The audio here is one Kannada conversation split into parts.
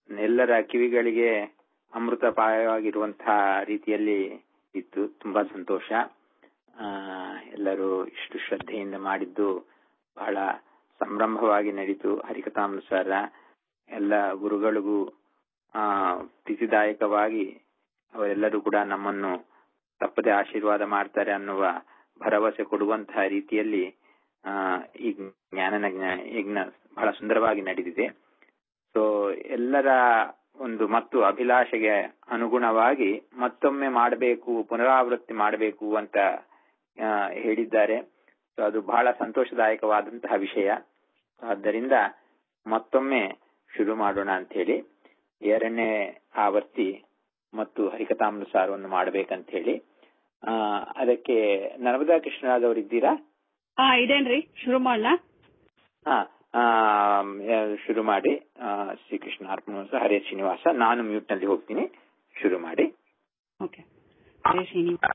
ಎಲ್ಲರ ಕಿವಿಗಳಿಗೆ ಅಮೃತಪಾಯವಾಗಿರುವಂತಹ ರೀತಿಯಲ್ಲಿ ಇತ್ತು ತುಂಬಾ ಸಂತೋಷ ಆ ಎಲ್ಲರೂ ಇಷ್ಟು ಶ್ರದ್ಧೆಯಿಂದ ಮಾಡಿದ್ದು ಬಹಳ ಸಂರಂಭವಾಗಿ ನಡೀತು ಹರಿಕಥಾನುಸಾರ ಎಲ್ಲ ಗುರುಗಳಿಗೂ ಆ ಪ್ರೀತಿದಾಯಕವಾಗಿ ಅವರೆಲ್ಲರೂ ಕೂಡ ನಮ್ಮನ್ನು ತಪ್ಪದೆ ಆಶೀರ್ವಾದ ಮಾಡ್ತಾರೆ ಅನ್ನುವ ಭರವಸೆ ಕೊಡುವಂತಹ ರೀತಿಯಲ್ಲಿ ಆ ಈ ಜ್ಞಾನನ ಯಜ್ಞ ಬಹಳ ಸುಂದರವಾಗಿ ನಡೆದಿದೆ ಸೊ ಎಲ್ಲರ ಒಂದು ಮತ್ತು ಅಭಿಲಾಷೆಗೆ ಅನುಗುಣವಾಗಿ ಮತ್ತೊಮ್ಮೆ ಮಾಡಬೇಕು ಪುನರಾವೃತ್ತಿ ಮಾಡಬೇಕು ಅಂತ ಹೇಳಿದ್ದಾರೆ ಸೊ ಅದು ಬಹಳ ಸಂತೋಷದಾಯಕವಾದಂತಹ ವಿಷಯ ಆದ್ದರಿಂದ ಮತ್ತೊಮ್ಮೆ ಶುರು ಮಾಡೋಣ ಅಂತ ಹೇಳಿ ಎರಡನೇ ಆವರ್ತಿ ಮತ್ತು ಹರಿಕಥಾಮೃಸಾರವನ್ನು ಮಾಡಬೇಕಂತ ಹೇಳಿ ಆ ಅದಕ್ಕೆ ನರ್ಮದಾ ಕೃಷ್ಣರಾಜ್ ಅವರು ಇದ್ದೀರಾ ಹಾ ಇದೇನ್ರಿ ಶುರು ಮಾಡ್ಲಾ ಹಾ ಶುರು ಮಾಡಿ ಶ್ರೀಕೃಷ್ಣ ಅರ್ಪಣ ಹರೇ ಶ್ರೀನಿವಾಸ ನಾನು ಮ್ಯೂಟ್ ನಲ್ಲಿ ಹೋಗ್ತೀನಿ ಶುರು ಮಾಡಿ ಓಕೆ ಹರೇ ಶ್ರೀನಿವಾಸ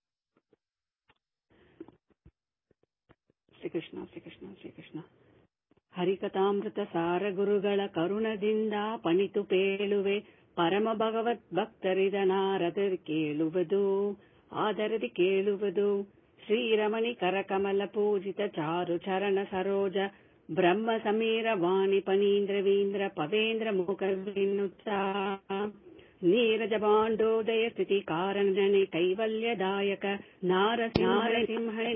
ಶ್ರೀಕೃಷ್ಣ ಶ್ರೀಕೃಷ್ಣ ಶ್ರೀಕೃಷ್ಣ ಹರಿಕಥಾಮೃತ ಸಾರ ಗುರುಗಳ ಕರುಣದಿಂದ ಪಣಿತು ಪೇಳುವೆ ಪರಮ ಭಗವತ್ ಭಕ್ತರಿದ ನಾರದ ಕೇಳುವುದು ಆದರದಿ ಕೇಳುವುದು ಶ್ರೀರಮಣಿ ಕರಕಮಲ ಪೂಜಿತ ಚಾರು ಚರಣ ಸರೋಜ ಬ್ರಹ್ಮ ಸಮೀರ ವಾಣಿ ಪನೀಂದ್ರವೀಂದ್ರ ಪವೇಂದ್ರ ಮುಖವಿನುತ್ತ ನೀರಜ ಬಾಂಡೋದಯ ಸ್ಥಿತಿ ಕಾರಣನೆ ಕೈವಲ್ಯದಾಯಕ ನಾರಸಿಂಹಣೆ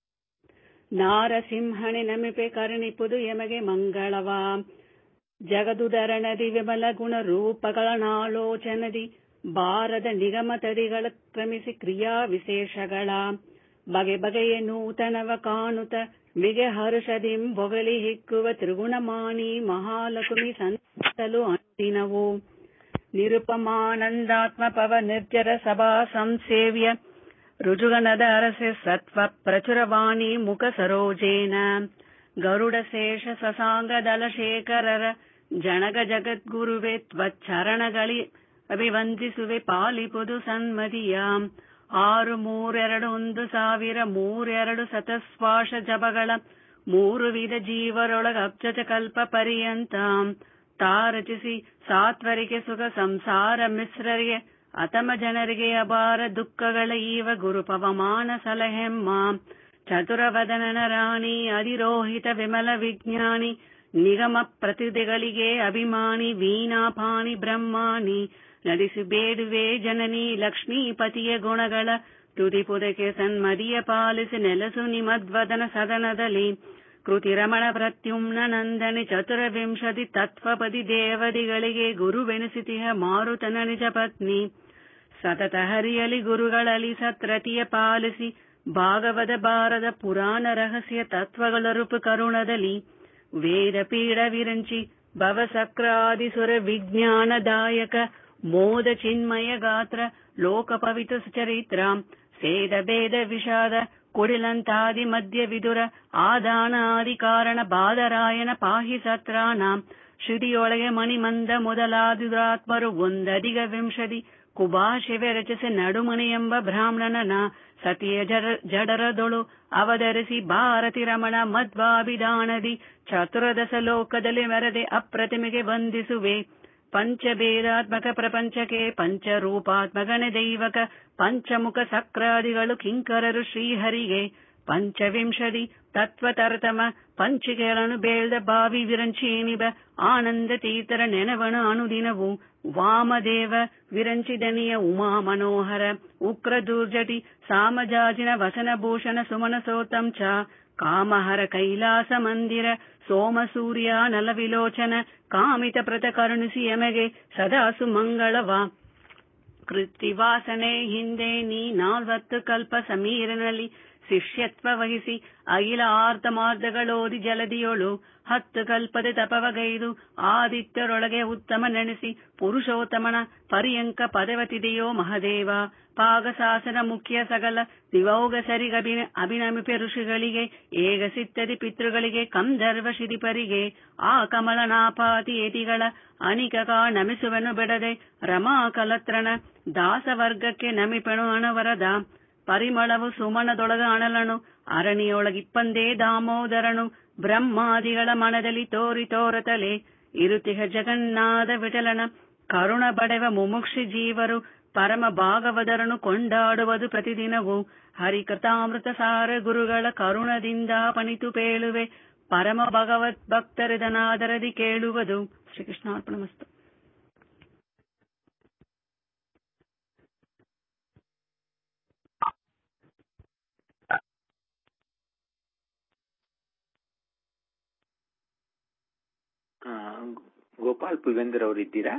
ನಾರಸಿಂಹಣೆ ನಮಿಪೆ ಕರುಣಿಪುದು ಯಮಗೆ ಮಂಗಳವ ಜಗದುದರಣದಿ ವಿಮಲ ಗುಣ ರೂಪಗಳ ನಾಲೋಚನದಿ ಬಾರದ ನಿಗಮ ತಡಿಗಳ ಕ್ರಮಿಸಿ ಕ್ರಿಯಾ ವಿಶೇಷಗಳ ಬಗೆ ಬಗೆಯ ನೂತನವ ಕಾಣುತ್ತ ಮಿಗೆ ಹರುಷದಿಂ ಬೊಗಲಿ ಹಿಕ್ಕುವ ತ್ರಿಗುಣಮಾನಿ ಮಹಾಲಕ್ಷ್ಮಿ ಸಂತಲು ಅಂದಿನವು ನಿರುಪಮಾನಂದಾತ್ಮ ಪವ ನಿರ್ಜರ ಸಭಾ ಸಂಸೇವ್ಯ ರುಜುಗಣದ ಅರಸೆ ಸತ್ವ ಪ್ರಚುರವಾಣಿ ಮುಖ ಸರೋಜೇನ ಗರುಡ ಶೇಷ ಸಸಾಂಗ ದಲಶೇಖರರ ಜನಗ ಜಗದ್ಗುರುವೆ ತ್ವಚ್ಚರಣಗಳಿ ಅಭಿವಂದಿಸುವೆ ಪಾಲಿಪುದು ಸನ್ಮದಿಯ ಆರು ಮೂರೆರಡು ಒಂದು ಸಾವಿರ ಮೂರೆರಡು ಸತಸ್ವಾಶ ಜಪಗಳ ಮೂರು ವಿಧ ಜೀವರೊಳಗ ಅಬ್ಜಜ ಕಲ್ಪ ಪರ್ಯಂತ ತಾರಚಿಸಿ ಸಾತ್ವರಿಗೆ ಸುಖ ಸಂಸಾರ ಮಿಶ್ರರಿಗೆ ಅತಮ ಜನರಿಗೆ ಅಪಾರ ದುಃಖಗಳ ಈವ ಗುರು ಪವಮಾನ ಸಲಹೆಮ್ಮ ಚತುರವದನನ ರಾಣಿ ಅಧಿರೋಹಿತ ವಿಮಲ ವಿಜ್ಞಾನಿ ನಿಗಮ ಪ್ರತಿಭೆಗಳಿಗೆ ಅಭಿಮಾನಿ ವೀಣಾಪಾಣಿ ಬ್ರಹ್ಮಾನಿ ನಡೆಸಿ ಬೇಡುವೆ ಜನನಿ ಲಕ್ಷ್ಮೀಪತಿಯ ಗುಣಗಳ ತುದಿಪುದಕ್ಕೆ ಸನ್ಮದಿಯ ಪಾಲಿಸಿ ನೆಲಸು ನಿಮದ್ವದನ ಸದನದಲ್ಲಿ ಕೃತಿರಮಣ ಪ್ರತ್ಯುಮ್ನ ನಂದನೆ ಚತುರವಿಂಶತಿ ತತ್ವಪದಿ ದೇವದಿಗಳಿಗೆ ಗುರುವೆನಿಸಿತಿಹ ಮಾರುತನ ನಿಜ ಪತ್ನಿ ಸತತ ಹರಿಯಲಿ ಗುರುಗಳಲ್ಲಿ ಸತ್ರತಿಯ ಪಾಲಿಸಿ ಭಾಗವದ ಬಾರದ ಪುರಾಣ ರಹಸ್ಯ ತತ್ವಗಳ ರೂಪ ಕರುಣದಲ್ಲಿ ವೇದ ಪೀಡ ವಿರಂಚಿ ಭವಸಕ್ರಾದಿಸುರ ವಿಜ್ಞಾನದಾಯಕ ಮೋದ ಚಿನ್ಮಯ ಗಾತ್ರ ಲೋಕ ಪವಿತ್ರ ಸುಚರಿತ್ರ ಸೇದ ಭೇದ ವಿಷಾದ ಕುಡಿಲಂತಾದಿ ಮಧ್ಯ ವಿದುರ ಆದಾನ ಆದಿ ಕಾರಣ ಬಾದರಾಯಣ ಪಾಹಿ ಸತ್ರಾನ ಶ್ರುತಿಯೊಳಗೆ ಮಣಿಮಂದ ಮೊದಲಾದುರಾತ್ಮರು ಒಂದಧಿಗ ವಿಂಶದಿ ಕುಭಾಷಿವೆ ರಚಿಸಿ ನಡುಮಣಿ ಎಂಬ ಬ್ರಾಹ್ಮಣನ ಸತಿಯ ಜಡ ಜಡರದೊಳು ಅವತರಿಸಿ ಭಾರತಿ ರಮಣ ಮಧ್ವಾಭಿಧಾನದಿ ಚತುರದಶ ಲೋಕದಲ್ಲಿ ಮೆರದೆ ಅಪ್ರತಿಮೆಗೆ ವಂದಿಸುವೆ ಪಂಚಭೇದಾತ್ಮಕ ಪ್ರಪಂಚಕ್ಕೆ ಪಂಚರೂಪಾತ್ಮಗಣ ದೈವಕ ಪಂಚಮುಖ ಸಕ್ರಾದಿಗಳು ಕಿಂಕರರು ಶ್ರೀಹರಿಗೆ ಪಂಚವಿಂಶದಿ ತತ್ವತರತಮ ಪಂಚಿಕೆಗಳನ್ನು ಬೇಳ್ದ ಬಾವಿ ವಿರಂಚೇನಿಬ ಆನಂದ ತೀರ್ಥರ ನೆನವಣ ಅನುದಿನವು ವಾಮದೇವ ವಿರಂಚಿದನಿಯ ಉಮಾ ಮನೋಹರ ಉಗ್ರ ದುರ್ಜಟಿ ಸಾಮಜಾಜಿನ ವಸನಭೂಷಣ ಸುಮನ ಸೋತಂ ಚ ಕಾಮಹರ ಕೈಲಾಸ ಮಂದಿರ ಸೋಮ ಸೂರ್ಯ ನಲವಿಲೋಚನ ಕಾಮಿತ ಪ್ರತ ಕರುಣಿಸಿ ಎಮಗೆ ಸದಾ ಸುಮಂಗಳವ ಕೃತ್ತಿವಾಸನೆ ಹಿಂದೆ ನೀ ನಾಲ್ವತ್ತು ಕಲ್ಪ ಸಮೀರನಲ್ಲಿ ಶಿಷ್ಯತ್ವ ವಹಿಸಿ ಅಗಿಲ ಆರ್ತ ಮಾರ್ಗಗಳೋದಿ ಜಲದಿಯೋಳು ಹತ್ತು ಕಲ್ಪದ ತಪವಗೈದು ಆದಿತ್ಯರೊಳಗೆ ಉತ್ತಮ ನೆನೆಸಿ ಪುರುಷೋತ್ತಮನ ಪರ್ಯಂಕ ಪದವತಿದೆಯೋ ಮಹದೇವ ಪಾಗಶಾಸನ ಮುಖ್ಯ ಸಗಲ ದಿವೌಗ ಸರಿಗಭಿನ ಅಭಿನಮಿಪೆ ಋಷಿಗಳಿಗೆ ಏಗ ಸಿತ್ತದಿ ಪಿತೃಗಳಿಗೆ ಕಂದರ್ವ ಶಿರಿಪರಿಗೆ ಆ ಕಮಲನಾಪಾತಿ ಯತಿಗಳ ಅನಿಕ ನಮಿಸುವೆನು ಬಿಡದೆ ರಮಾ ಕಲತ್ರಣ ದಾಸವರ್ಗಕ್ಕೆ ನಮಿಪೆಣು ಅಣವರದ ಪರಿಮಳವು ಸುಮನದೊಳಗ ಅಣಲನು ಅರಣಿಯೊಳಗಿಪ್ಪಂದೇ ದಾಮೋದರನು ಬ್ರಹ್ಮಾದಿಗಳ ಮನದಲ್ಲಿ ತೋರಿ ತೋರತಲೆ ಇರುತಿಹ ಜಗನ್ನಾಥ ವಿಠಲನ ಕರುಣ ಬಡೆವ ಮುಮುಕ್ಷಿ ಜೀವರು ಪರಮ ಭಾಗವದರನು ಕೊಂಡಾಡುವುದು ಪ್ರತಿದಿನವೂ ಹರಿಕೃತಾಮೃತ ಸಾರ ಗುರುಗಳ ಕರುಣದಿಂದ ಪಣಿತು ಪೇಳುವೆ ಪರಮ ಭಗವತ್ ಭಕ್ತರಿದನಾದರದಿ ಕೇಳುವುದು ಶ್ರೀಕೃಷ್ಣಾರ್ಪಣ ಮಸ್ತು ಆ, ಗೋಪಾಲ್ ಪುಲ್ವೇಂದ್ರ ಅವರು ಇದ್ದೀರಾ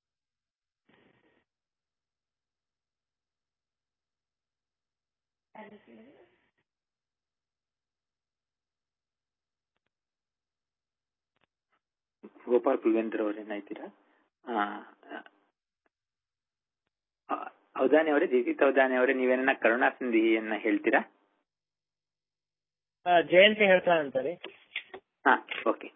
ಗೋಪಾಲ್ ಪುಲ್ವೇಂದ್ರ ಅವ್ರು ಏನಾಯ್ತೀರಾ ಅವಧಾನಿ ಅವರೇ ಜಗದೀತ್ ಅವಧಾನಿ ಅವರೇ ನೀವೇನ ಕರುಣಾ ಸಂಧಿಯನ್ನ ಹೇಳ್ತೀರಾ ಆ, ಜಯಂತಿ ಹೇಳ್ತಾ ಅಂತಾರೆ ಹಾ ಓಕೆ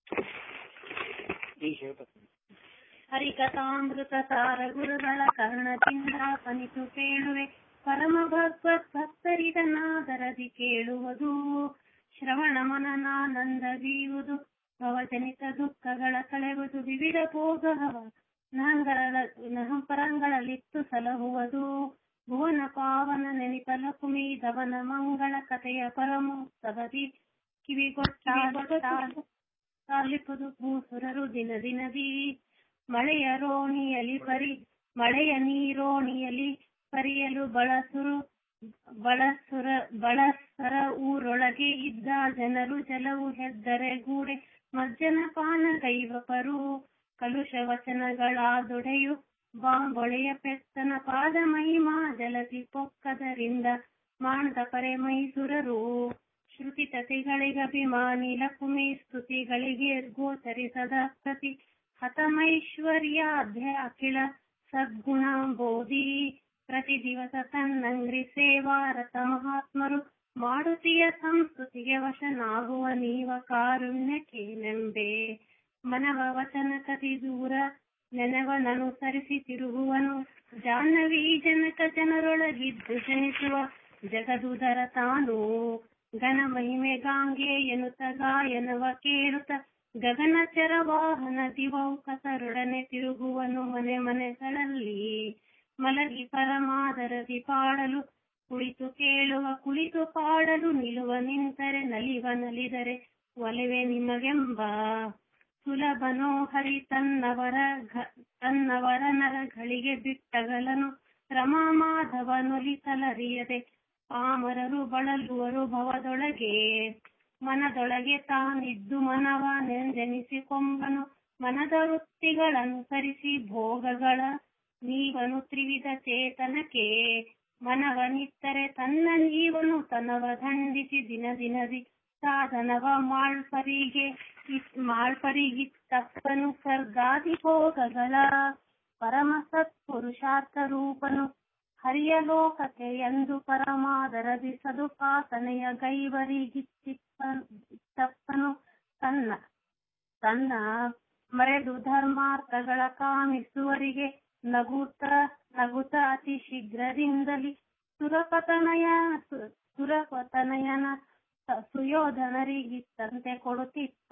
ಈಗ ಹೇಳ್ಬೇಕು ಹರಿಕಥಾಮೃತ ಸಾರ ಗುರುಗಳ ಕರ್ಣದಿಂದ ಪನಿತು ಕೇಳುವೆ ಪರಮ ಭಗವತ್ ಭಕ್ತರಿದನಾದರದಿ ಕೇಳುವುದು ಶ್ರವಣ ಮನನಾನಂದ ಬೀಯುವುದು ಭವಜನಿತ ದುಃಖಗಳ ಕಳೆವುದು ವಿವಿಧ ಭೋಗವ ನಹಂಗರಳ ನಹಂಪರಂಗಳಲ್ಲಿತ್ತು ಸಲಹುವುದು ಭುವನ ಪಾವನ ನೆನಿಪಲ ಕುಮೀದವನ ಮಂಗಳ ಕಥೆಯ ಪರಮೋತ್ಸವದಿ ಕಿವಿಗೊಟ್ಟಾಲಿಪುದು ಭೂಸುರರು ದಿನ ದಿನದಿ ಮಳೆಯ ರೋಣಿಯಲಿ ಪರಿ ಮಳೆಯ ನೀರೋಣಿಯಲಿ ಪರಿಯಲು ಬಳಸುರು ಬಳಸುರ ಬಳಸರ ಊರೊಳಗೆ ಇದ್ದ ಜನರು ಜಲವು ಹೆದ್ದರೆ ಗೂಡೆ ಮಜ್ಜನ ಪಾನ ಕೈವಪರು ಕಲುಷ ವಚನಗಳಾದೊಡೆಯು ಬಾಂಬೊಳೆಯ ಪೆತ್ತನ ಪಾದ ಮಹಿಮಾ ಜಲತಿ ಪೊಕ್ಕದರಿಂದ ಮಾಣದ ಪರೆ ಮೈಸುರರು ಶ್ರುತಿ ತತಿಗಳಿಗಭಿಮಾನಿ ಲಕುಮಿ ಸ್ತುತಿಗಳಿಗೆ ಗೋಚರಿಸದ ಪ್ರತಿ ಹತಮೈಶ್ವರ್ಯಾಧ್ಯ ಅಖಿಲ ಸದ್ಗುಣ ಬೋಧಿ ಪ್ರತಿ ದಿವಸ ತನ್ನಂಗ್ರಿ ಸೇವಾರತ ಮಹಾತ್ಮರು ಮಾರುತಿಯ ಸಂಸ್ಕೃತಿಗೆ ವಶನಾಗುವ ನೀವ ಕಾರುಣ್ಯಕ್ಕೆ ನೆಂಬೆ ಮನವ ವಚನ ಕತಿ ದೂರ ನೆನವನನುಸರಿಸಿ ತಿರುಗುವನು ಜಾಹ್ನವಿ ಜನಕ ಜನರೊಳಗಿದ್ದು ಜನಿಸುವ ಜಗದುದರ ತಾನು ಘನ ಮಹಿಮೆ ಗಾಂಗೆ ಎನ್ನುತ್ತ ಗಾಯನವ ಕೇಳುತ್ತ ಗಗನಚರ ವಾಹನ ದಿವೌಕಸರೊಡನೆ ತಿರುಗುವನು ಮನೆ ಮನೆಗಳಲ್ಲಿ ಮಲಗಿ ಪರಮಾದರದಿ ಪಾಡಲು ಕುಳಿತು ಕೇಳುವ ಕುಳಿತು ಪಾಡಲು ನಿಲುವ ನಿಂತರೆ ನಲಿವ ನಲಿದರೆ ಒಲವೆ ನಿಮಗೆಂಬ ಸುಲಭನೋ ಹರಿ ತನ್ನವರ ಘ- ತನ್ನವರ ನರಗಳಿಗೆ ಬಿಟ್ಟಗಲನು ರಮಾ ಮಾಧವ ನೊಲಿಸಲರಿಯದೆ ಪಾಮರರು ಬಳಲುವರು ಭವದೊಳಗೆ ಮನದೊಳಗೆ ತಾನಿದ್ದು ಮನವ ನೆಂದೆನಿಸಿಕೊಂಬನು ಮನದ ವೃತ್ತಿಗಳನುಸರಿಸಿ ಭೋಗಗಳ ನೀವನು ತ್ರಿವಿಧ ಚೇತನಕ್ಕೆ ಮನವನಿತ್ತರೆ ತನ್ನ ನೀವನು ತನವ ದಂಡಿಸಿ ದಿನ ದಿನದಿ ಸಾಧನವ ಮಾಳ್ಪರಿಗೆ ಇತ್- ಮಾಳ್ಪರಿಗಿತ್ತಪ್ಪನು ಸ್ವರ್ಗಾದಿ ಭೋಗಗಳ ಪರಮ ಸತ್ಪುರುಷಾರ್ಥ ರೂಪನು ಹರಿಯ ಲೋಕಕ್ಕೆ ಎಂದು ಪರಮಾದರದಿ ಸದುಪಾಸನೆಯ ಗೈವರಿಗಿತ್ತಪ್ಪನು ತನ್ನ ತನ್ನ ಮರೆದು ಧರ್ಮಾರ್ಥಗಳ ಕಾಮಿಸುವರಿಗೆ ನಗುತ್ತ ನಗುತ್ತ ಅತಿ ಶೀಘ್ರದಿಂದಲಿ ಸುರಪತನಯ ಸು- ಸುರಪತನಯನ ಸ- ಸುಯೋಧನರಿಗಿತ್ತಂತೆ ಕೊಡುತ್ತಿಪ್ಪ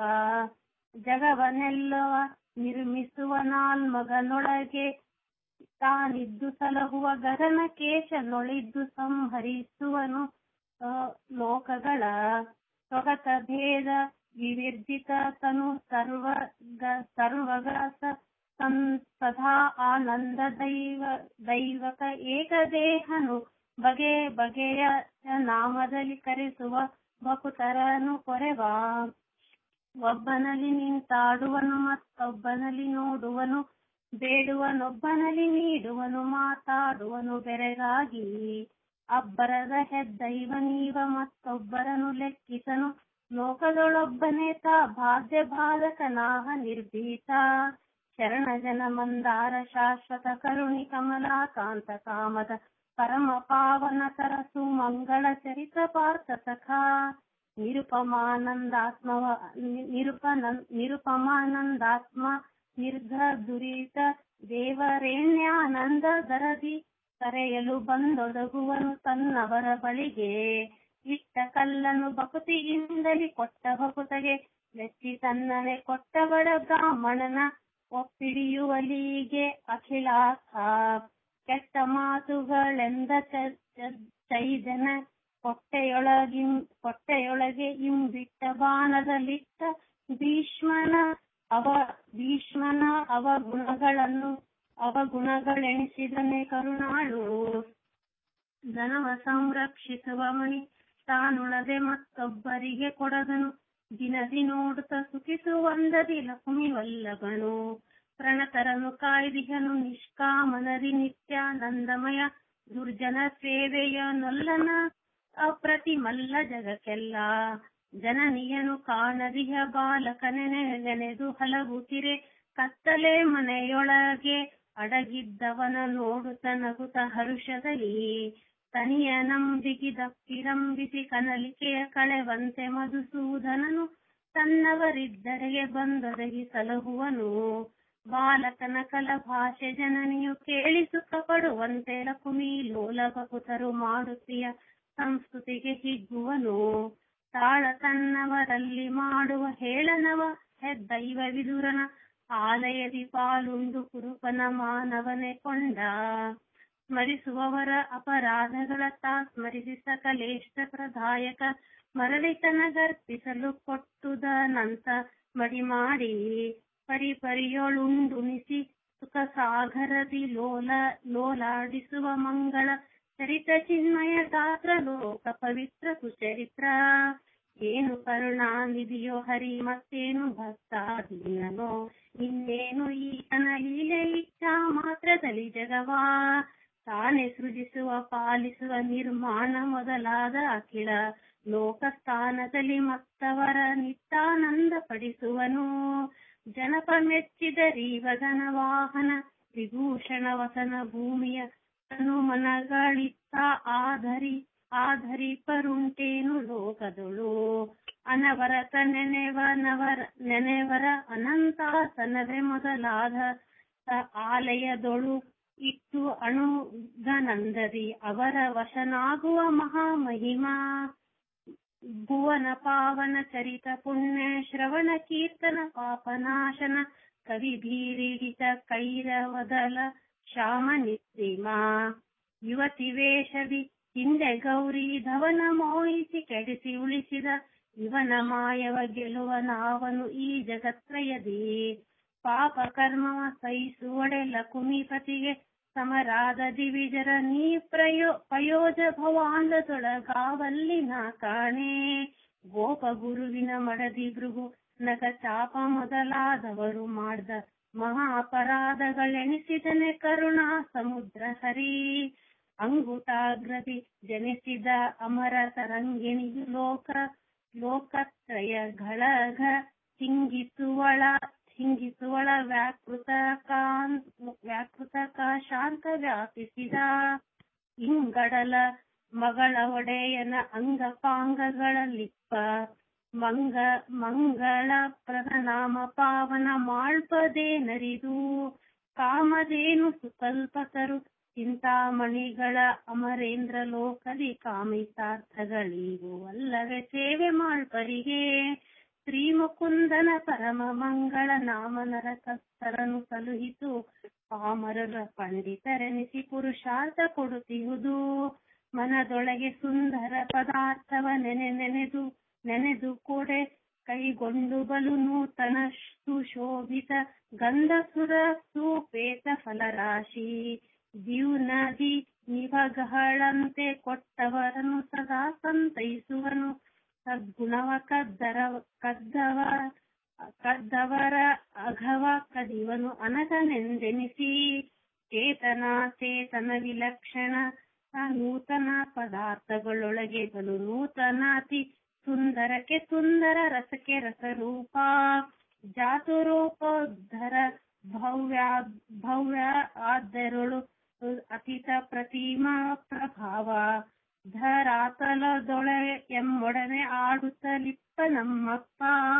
ಜಗವನ್ನೆಲ್ಲವ ನಿರ್ಮಿಸುವ ನಾಲ್ಮಗನೊಳಗೆ ತಾನಿದ್ದು ಸಲಹುವ ಗಗನ ಕೇಶನೊಳಿದ್ದು ಸಂಹರಿಸುವನು ಆ, ಲೋಕಗಳ ಸ್ವಗತ ಭೇದ ವಿವಿರ್ಜಿತ ತನು ಸರ್ವಗ ಸರ್ವಗ ಸ- ಸಂ- ಸದಾ ಆನಂದ ದೈವ ದೈವಕ ಏಕದೇಹನು ಬಗೆ ಬಗೆಯ ನಾಮದಲ್ಲಿ ಕರೆಸುವ ಭಕುತರನು ಕೊರೆವ ಒಬ್ಬನಲ್ಲಿ ನಿಂತಾಡುವನು ಮತ್ತೊಬ್ಬನಲ್ಲಿ ನೋಡುವನು ಬೇಡುವನೊಬ್ಬನಲ್ಲಿ ನೀಡುವನು ಮಾತಾಡುವನು ಬೆರೆಗಾಗಿ ಅಬ್ಬರದ ಹೆದ್ದೈವ ನೀವ ಮತ್ತೊಬ್ಬರನು ಲೆಕ್ಕಿಸನು ಲೋಕದೊಳೊಬ್ಬನೇ ತಾ ಬಾಧ್ಯ ಬಾಲಕನಾಹ ನಿರ್ಭೀತ ಶರಣ ಜನ ಮಂದಾರ ಶಾಶ್ವತ ಕರುಣಿ ಕಮಲಾಕಾಂತ ಕಾಮದ ಪರಮ ಪಾವನ ಸರಸು ಮಂಗಳ ಚರಿತ ಪಾರ್ಥ ಸಖಾ ನಿರುಪಮಾನಂದಾತ್ಮವ ನಿರುಪನ ನಿರುಪಮಾನಂದಾತ್ಮ ನಿರ್ಘ ದುರಿತ ದೇವರೇಣ್ಯಾನಂದ ದರದಿ ಕರೆಯಲು ಬಂದೊದಗುವನು ತನ್ನವರ ಬಳಿಗೆ ಇಟ್ಟ ಕಲ್ಲನು ಭಕುತಿಯಿಂದಲಿ ಕೊಟ್ಟ ಭಕುತಗೆ ಮೆಚ್ಚಿ ತನ್ನನೆ ಕೊಟ್ಟವಳ ಬ್ರಾಹ್ಮಣನ ಒಪ್ಪಿಡಿಯುವಲಿಗೆ ಅಖಿಲಾಥ ಕೆಟ್ಟ ಮಾತುಗಳೆಂದ ಚ- ಚ- ಚೈದನ ಹೊಟ್ಟೆಯೊಳಗಿಂ ಹೊಟ್ಟೆಯೊಳಗೆ ಇಂಬಿಟ್ಟ ಬಾಣದಲ್ಲಿಟ್ಟ ಭೀಷ್ಮನ ಅವ ಭೀಷ್ಮನ ಅವಗುಣಗಳನ್ನು ಅವಗುಣಗಳೆಣಿಸಿದನೆ ಕರುಣಾಳು ಧನವ ಸಂರಕ್ಷಿಸುವ ಮಣಿ ತಾನುಳದೆ ಮತ್ತೊಬ್ಬರಿಗೆ ಕೊಡದನು ದಿನದಿ ನೋಡುತ್ತ ಸುಖಿಸುವಂದದಿ ಲಕ್ಷ್ಮಿ ವಲ್ಲಭನು ಪ್ರಣತರನು ಕಾಯ್ದಿಹನು ನಿಷ್ಕಾಮನದಿ ನಿತ್ಯಾನಂದಮಯ ದುರ್ಜನ ಸೇವೆಯ ನೊಲ್ಲನ ಅಪ್ರತಿಮಲ್ಲ ಜಗಕ್ಕೆಲ್ಲ ಜನನಿಯನು ಕಾಣದಿಹ ಬಾಲಕನೆನೆ ನೆನೆದು ಹಲವು ತಿರೆ ಕತ್ತಲೆ ಮನೆಯೊಳಗೆ ಅಡಗಿದ್ದವನ ನೋಡುತ್ತ ನಗುತ್ತ ಹರುಷದಲ್ಲಿ ತನಿಯ ನಂಬಿಗಿದಪ್ಪಿರಂಬಿಸಿ ಕನಲಿಕೆಯ ಕಳೆವಂತೆ ಮಧುಸೂದನನು ತನ್ನವರಿದ್ದರೆಗೆ ಬಂದೊದಗಿ ಸಲಹುವನು ಬಾಲಕನ ಕಲ ಭಾಷೆ ಜನನಿಯು ಕೇಳಿ ಸುಖ ಪಡುವಂತೆ ಲಕುಮಿ ಲೋಲಭಕುತರು ಮಾಡುತ್ತೀಯ ಸಂಸ್ಕೃತಿಗೆ ಹಿಗ್ಗುವನು ತಾಳ ತನ್ನವರಲ್ಲಿ ಮಾಡುವ ಹೇಳನವ ಹೆದ್ದೈವ ವಿದುರನ ಆಲಯದಿ ಪಾಲುಂಡು ಕುರುಪನ ಮಾನವನೆ ಕೊಂಡ ಸ್ಮರಿಸುವವರ ಅಪರಾಧಗಳ ತಾ ಸ್ಮರಿಸಿ ಸಕಲೇಷ್ಟ ಪ್ರದಾಯಕ ಮರಳಿತನಗರ್ಪಿಸಲು ಕೊಟ್ಟುದನಂತ ಮಡಿ ಮಾಡಿ ಪರಿ ಪರಿಯೊಳುಂಡುಣಿಸಿ ಸುಖ ಸಾಗರದಿ ಲೋಲ ಲೋಲಾಡಿಸುವ ಮಂಗಳ ಚರಿತ ಚಿನ್ಮಯ ಗಾತ್ರ ಲೋಕ ಪವಿತ್ರ ಸುಚರಿತ್ರ ಏನು ಕರುಣಾನಿಧಿಯೋ ಹರಿ ಮತ್ತೇನು ಭಕ್ತಾಧೀನನೋ ಇನ್ನೇನು ಈತನ ಲೀಲೆ ಇಚ್ಛಾ ಮಾತ್ರದಲ್ಲಿ ಜಗವಾ ತಾನೇ ಸೃಜಿಸುವ ಪಾಲಿಸುವ ನಿರ್ಮಾಣ ಮೊದಲಾದ ಅಖಿಲ ಲೋಕಸ್ಥಾನದಲ್ಲಿ ಮತ್ತವರ ನಿತ್ಯಾನಂದ ಪಡಿಸುವನು ಜನಪ ಮೆಚ್ಚಿದರೀವದನ ವಾಹನ ವಿಭೂಷಣ ವಸನ ಭೂಮಿಯ ತನುಮನಗಳಿತ್ತ ಆಧರಿ ಆಧರಿ ಪರುಂಟೇನು ಲೋಕದೊಳು ಅನವರತ ನೆನೆವನವರ ನೆನೆವರ ಅನಂತಾಸನವೇ ಮೊದಲಾದ ಆಲಯದೊಳು ಇಟ್ಟು ಅಣುಗನಂದದಿ ಅವರ ವಶನಾಗುವ ಮಹಾಮಹಿಮಾ ಭುವನ ಪಾವನ ಚರಿತ ಪುಣ್ಯ ಶ್ರವಣ ಕೀರ್ತನ ಪಾಪನಾಶನ ಕವಿ ಭೀರಿಡಿತ ಕೈರವದಲ ಶ್ಯಾಮ ನಿತ್ರಿಮಾ ಯುವತಿ ವೇಷವಿ ಹಿಂದೆ ಗೌರಿ ಧವನ ಮೋಹಿಸಿ ಕೆಡಿಸಿ ಉಳಿಸಿದ ಇವನ ಮಾಯವ ಗೆಲುವ ನಾವನು ಈ ಜಗತ್ರಯದಿ ಪಾಪ ಕರ್ಮವ ಸಹಿಸುವಡೆಲ್ಲ ಕುಮಿಪತಿಗೆ ಸಮರಾದ ದಿವಿಜರ ನೀ ಪ್ರಯೋ ಪಯೋಜ ಭವಾಂಡದೊಳಗಾವಲ್ಲಿ ನಾ ಕಾಣೆ ಗೋಪ ಗುರುವಿನ ಮಡದಿ ಭೃಗು ನಗ ಚಾಪ ಮೊದಲಾದವರು ಮಾಡ್ದ ಮಹಾ ಅಪರಾಧಗಳೆಣಿಸಿದನೆ ಕರುಣಾ ಸಮುದ್ರ ಹರಿ ಅಂಗುಟಾಗ್ರದಿ ಜನಿಸಿದ ಅಮರ ತರಂಗಿಣಿಯು ಲೋಕ ಲೋಕತ್ರಯ ಗಳಘ ಹಿಂಗಿಸುವಳ ಹಿಂಗಿಸುವಳ ವ್ಯಾಕೃತ ಕಾನ್ ವ್ಯಾಕೃತ ಶಾಂತ ವ್ಯಾಪಿಸಿದ ಇಂಗಡಲ ಮಗಳ ಒಡೆಯನ ಅಂಗಪಾಂಗಗಳಲ್ಲಿಪ್ಪ ಮಂಗ ಮಂಗಳ ಪ್ರಧಾನಾಮ ಪಾವನ ಮಾಳ್ಪದೇ ನರಿದು ಕಾಮಧೇನು ಸುಕಲ್ಪತರು ಚಿಂತಾಮಣಿಗಳ ಅಮರೇಂದ್ರ ಲೋಕದಿ ಕಾಮಿತಾರ್ಥಗಳಿಗೂ ಅಲ್ಲವೇ ಸೇವೆ ಮಾಡ್ಪರಿಗೆ ಶ್ರೀ ಮುಕುಂದನ ಪರಮ ಮಂಗಳ ನಾಮ ನರಕಸ್ತರನು ಸಲುಹಿತು ಪಾಮರರ ಪಂಡಿತರೆನಿಸಿ ಪುರುಷಾರ್ಥ ಕೊಡುತ್ತಿಹುದು ಮನದೊಳಗೆ ಸುಂದರ ಪದಾರ್ಥವ ನೆನೆ ನೆನೆದು ನೆನೆದು ಕೊಡೆ ಕೈಗೊಂಡು ಬಲು ನೂತನ ಸುಶೋಭಿತ ಗಂಧಸುರ ಸುಪೇತ ಫಲರಾಶಿ ದಿವ್ನದಿ ನಿವಗಗಳಂತೆ ಕೊಟ್ಟವರನು ಸದಾ ಸಂತೈಸುವನು ಸದ್ಗುಣವ ಕದ್ದರ ಕದ್ದವ ಕದ್ದವರ ಅಘವ ಕದಿವನು ಅನಗನೆಂದೆನಿಸಿ ಚೇತನ ಚೇತನ ವಿಲಕ್ಷಣ ನೂತನ ಪದಾರ್ಥಗಳೊಳಗೆ ಬಲು ನೂತನಾತಿ ಸುಂದರಕ್ಕೆ ಸುಂದರ ರಸಕ್ಕೆ ರಸರೂಪ ಜಾತುರೂಪೋದ್ಧರ ಭವ್ಯ ಭವ್ಯ ಆದ್ದರುಳು ಅತೀತ ಪ್ರತಿಮಾ ಪ್ರಭಾವ ಧರಾತಲದೊಳೆ ಎಮ್ಮೊಡನೆ ಆಡುತ್ತಲಿಪ್ಪ ನಮ್ಮಪ್ಪ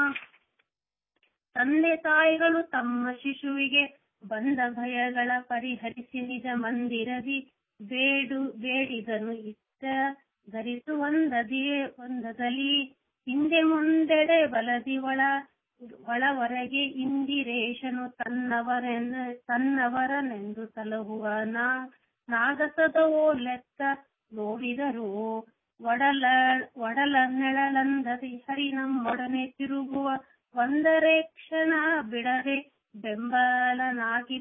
ತಂದೆ ತಾಯಿಗಳು ತಮ್ಮ ಶಿಶುವಿಗೆ ಬಂದ ಭಯಗಳ ಪರಿಹರಿಸಿ ನಿಜ ಮಂದಿರದಿ ಬೇಡು ಬೇಡಿದನು ಇತ್ತ ಧರಿಸು ಒಂದದಿ ಒಂದದಲ್ಲಿ ಹಿಂದೆ ಮುಂದೆಡೆ ಬಲದಿ ಒಳ ಒಳವರೆಗೆ ಇಂದಿರೇಶನು ತನ್ನವರೆನ್ನ ತನ್ನವರನೆಂದು ಸಲಹುವ ನಾ ನಾಗಸದವೋ ಲೆಕ್ಕ ನೋಡಿದರು ಒಡಲ ಒಡಲ ನೆಳಲಂದದಿ ಹರಿ ನಮ್ಮೊಡನೆ ತಿರುಗುವ ಒಂದರೇ ಕ್ಷಣ ಬಿಡದೆ ಬೆಂಬಲನಾಗಿ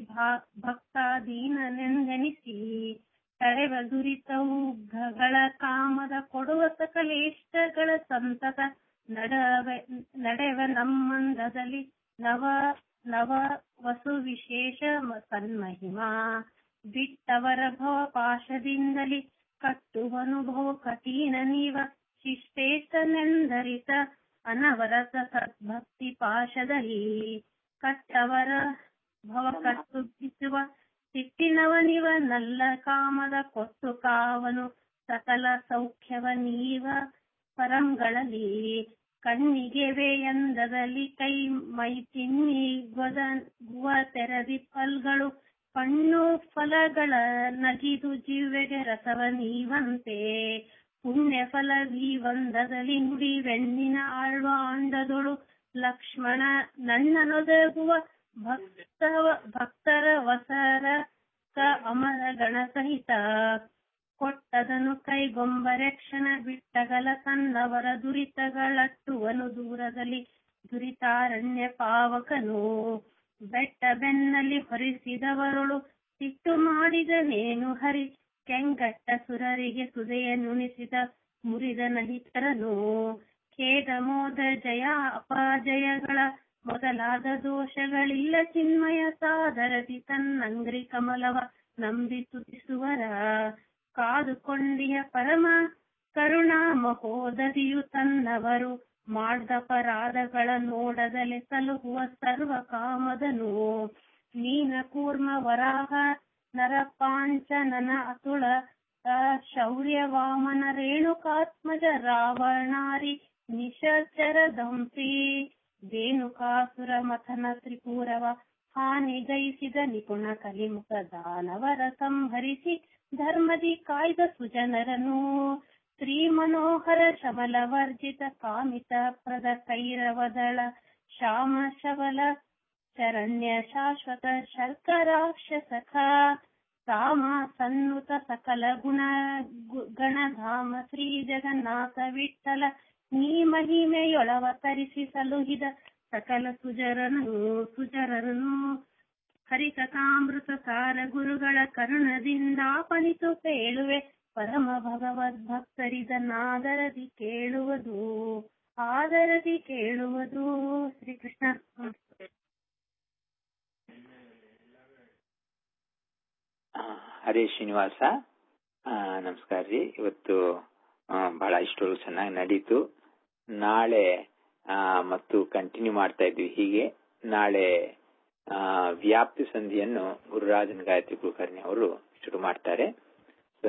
ಭಕ್ತಾದೀನನೆಂದೆನಿಸಿ ತಳೆವ ದುರಿತವು ಗಳ ಕಾಮದ ಕೊಡುವ ಸಕಲೇಷ್ಟಗಳ ಸಂತತ ನಡವೆ ನಡೆವ ನಮ್ಮಂದದಲ್ಲಿ ನವ ನವ ವಸು ವಿಶೇಷ ಸನ್ಮಹಿಮಾ ಬಿಟ್ಟವರ ಭವ ಪಾಶದಿಂದಲಿ ಕಟ್ಟುವನುಭವ ಕಠಿಣ ನೀವ ಶಿಷ್ಟೇಶನೆಂದರಿತ ಅನವರತ ಸದ್ಭಕ್ತಿ ಪಾಶದಲ್ಲಿ ಕಟ್ಟವರ ಭವ ಕಟ್ಟುಗಿಸುವ ಸಿಟ್ಟಿನವನಿವ ನಲ್ಲ ಕಾಮದ ಕೊಟ್ಟು ಕಾವನು ಸಕಲ ಸೌಖ್ಯವ ನೀವ ಪರಂಗಳಲ್ಲಿ ಕಣ್ಣಿಗೆ ಎಂದದಲ್ಲಿ ಕೈ ಮೈ ತಿನ್ನಿ ಗೊದ ಗುವ ತೆರದಿ ಫಲ್ಗಳು ಕಣ್ಣು ಫಲಗಳ ನಗಿದು ಜೀವೆಗೆ ರಸವ ನೀವಂತೆ ಪುಣ್ಯ ಫಲವೀವಂದದಲ್ಲಿ ನುಡಿ ಬೆಣ್ಣಿನ ಆಳ್ವ ಆಂಡದೊಳು ಲಕ್ಷ್ಮಣ ನನ್ನನೊದಗುವ ಭಕ್ತವ ಭಕ್ತರ ವಸರ ಕ ಅಮರ ಗಣ ಸಹಿತ ಕೊಟ್ಟದನು ಕೈಗೊಂಬರೆ ಕ್ಷಣ ಬಿಟ್ಟಗಲ ತನ್ನವರ ದುರಿತಗಳಟ್ಟುವನು ದೂರದಲ್ಲಿ ದುರಿತಾರಣ್ಯ ಪಾವಕನು ಬೆಟ್ಟ ಬೆನ್ನಲ್ಲಿ ಹೊರಿಸಿದವರೊಳು ಸಿಟ್ಟು ಮಾಡಿದನೇನು ಹರಿ ಕೆಂಗಟ್ಟ ಸುರರಿಗೆ ಸುದೆಯ ನುಣಿಸಿದ ಮುರಿದ ನಹಿತರನು ಖೇದ ಮೋದ ಜಯ ಅಪಜಯಗಳ ಮೊದಲಾದ ದೋಷಗಳಿಲ್ಲ ಚಿನ್ಮಯ ಸಾದರದಿ ತನ್ನಂಗ್ರಿ ಕಮಲವ ನಂಬಿ ತುತಿಸುವರ ಕಾದುಕೊಂಡಿಯ ಪರಮ ಕರುಣಾ ಮಹೋದರಿಯು ತನ್ನವರು ಮಾಡ್ದಪರಾಧಗಳ ನೋಡದಲೆ ಸಲಹುವ ಸರ್ವ ಕಾಮದನು ನೀನ ಕೂರ್ಮ ವರಾಹ ನರಪಾಂಚನನ ಅತುಳ ಶೌರ್ಯ ವಾಮನ ರೇಣುಕಾತ್ಮಜ ರಾವಣಾರಿ ನಿಶಚರ ದಂಪಿ ರೇಣುಕಾಸುರ ಮಥನ ತ್ರಿಪುರವ ಹಾನಿಗೈಸಿದ ನಿಪುಣ ಕಲಿಮುಖ ದಾನವರ ಸಂಹರಿಸಿ ಧರ್ಮದಿ ಕಾಯ್ದ ಸುಜನರನು ಶ್ರೀ ಮನೋಹರ ಶಮಲ ವರ್ಜಿತ ಕಾಮಿತ ಪ್ರದ ಕೈರವದಳ ಶ್ಯಾಮ ಶಬಲ ಶರಣ್ಯ ಶಾಶ್ವತ ಶರ್ಕರಾಕ್ಷಸಖ ರಾಮ ಸನ್ನುತ ಸಕಲ ಗುಣ ಗಣಧಾಮ ಶ್ರೀ ಜಗನ್ನಾಥ ವಿಠಲ ನೀ ಮಹಿಮೆಯೊಳವತರಿಸಿ ಸಲುಹಿದ ಸಕಲ ಸುಜರನು ಸುಜರನು ಹರಿಕಥಾಮೃತ ಸಾರ ಗುರುಗಳ ಕರುಣದಿಂದಾಪನಿತು ಕೇಳುವೆ ಪರಮ ಭಗವದ್ ಭಕ್ತರಿದನ್ನಾದರದಿ ಕೇಳುವುದು ಆದರದಿ ಕೇಳುವುದು ಶ್ರೀಕೃಷ್ಣ ಹರೇ ಶ್ರೀನಿವಾಸ ನಮಸ್ಕಾರ ರೀ ಇವತ್ತು ಬಹಳ ಇಷ್ಟೊಂದು ಚೆನ್ನಾಗಿ ನಡೀತು ನಾಳೆ ಮತ್ತು ಕಂಟಿನ್ಯೂ ಮಾಡ್ತಾ ಇದ್ವಿ ಹೀಗೆ ನಾಳೆ ವ್ಯಾಪ್ತಿ ಸಂಧಿಯನ್ನು ಗುರುರಾಜನ್ ಗಾಯತ್ರಿ ಕುಲಕರ್ಣಿ ಅವರು ಶುರು ಮಾಡ್ತಾರೆ